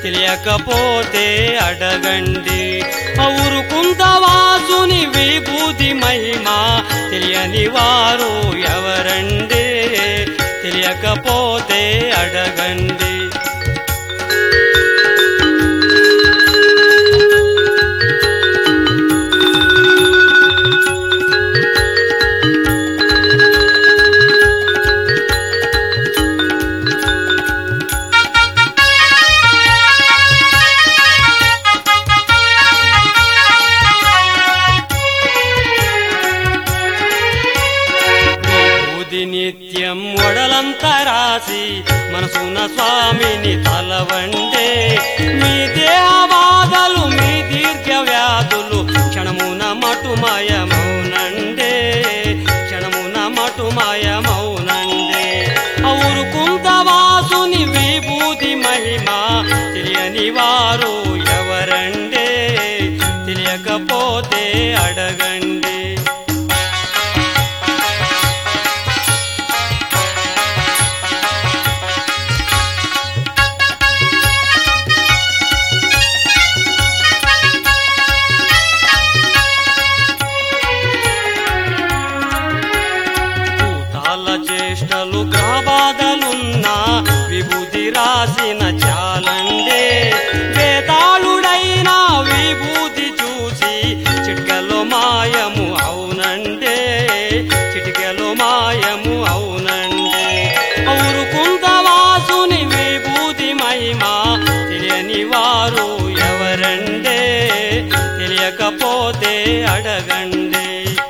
తెలియకపోతే అడగండి ఊరు కుందవాసుని విభూతి మహిమ తెలియని వారు ఎవరండి తెలియకపోతే అడగండి విభూది నిత్యం ఒడలంతా రాసి మనసున స్వామిని తలవండే మీ దేహవాదలు మీ దీర్ఘ వ్యాధులు క్షణమున మటుమయమౌనండే క్షణమున మటుమయమౌనండే ఔరు కుందవాసుని విభూతి మహిమ తెలియని వారు ఎవరండే తెలియకపోతే అడగండి భూతాల చేష్టలు గ్రహబాధలున్నా విభూతి రాసిన చాలండే వేతాళుడైన విభూతి చూసి చిటికెలో మాయము అవునండే చిటికెలో మాయము అవునండే ఔరు కుందవాసుని విభూతి మహిమ తెలియని వారు ఎవరండే తెలియకపోతే అడగండి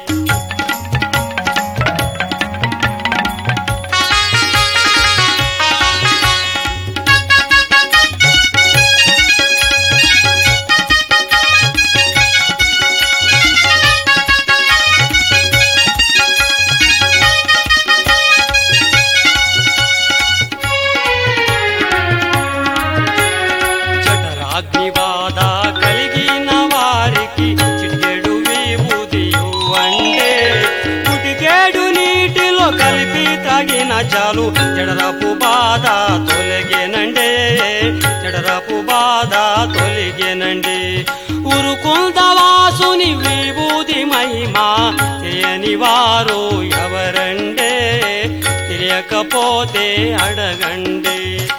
జఠరాగ్నివాద కలిగిన వారికి చిట్టెడు విభూతి ఇవ్వండే పుటికేడు నీటిలో కలిపి తగిన చాలు జడరపు బాధ తొలగేనండే జడరపు బాధ తొలగేనండి ఉరుకుందవాసుని విభూతి మహిమ తెలియని వారు ఎవరండే తెలియకపోతే అడగండి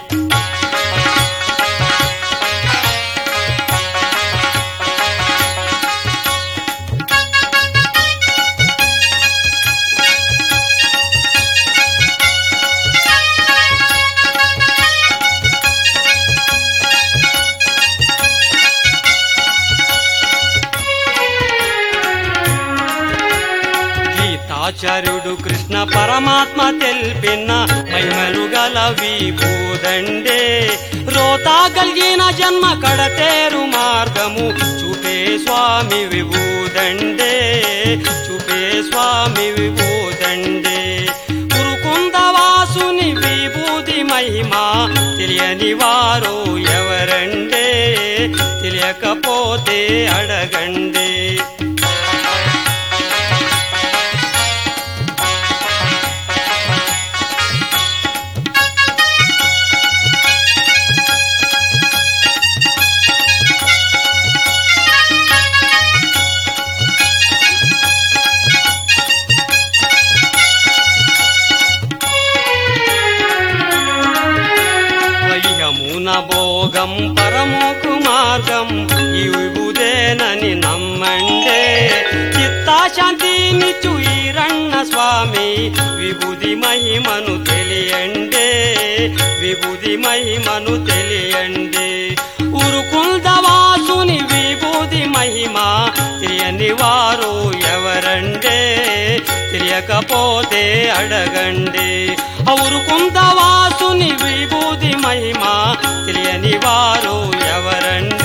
గీతాచార్యుడు కృష్ణ పరమాత్మ తెల్పిన మహిమలు గల విభూదండే రోతా కలిగిన జన్మ కడతేరు మార్గము చూపే స్వామి విభూదండే చూపే స్వామి విభూదండే కురుకుందవాసుని విభూతి మహిమ తెలియని వారు ఎవరండే తెలియకపోతే అడగండి వయ్యమున భోగం పరమోకు మార్గం ఈ విభుదేనని నమ్మండే చిత్తాశాంతినిచ్చు ఈరన్న స్వామి విభూది మహిమను తెలియండే విభూది మహిమను తెలియండే ఉరుకుందవాసుని విభూది మహిమ తెలియని వారు ఎవరండే తెలియకపోతే అడగండి ఔరుకుందవాసుని విభూతి మహిమ తెలియని వారు ఎవరండి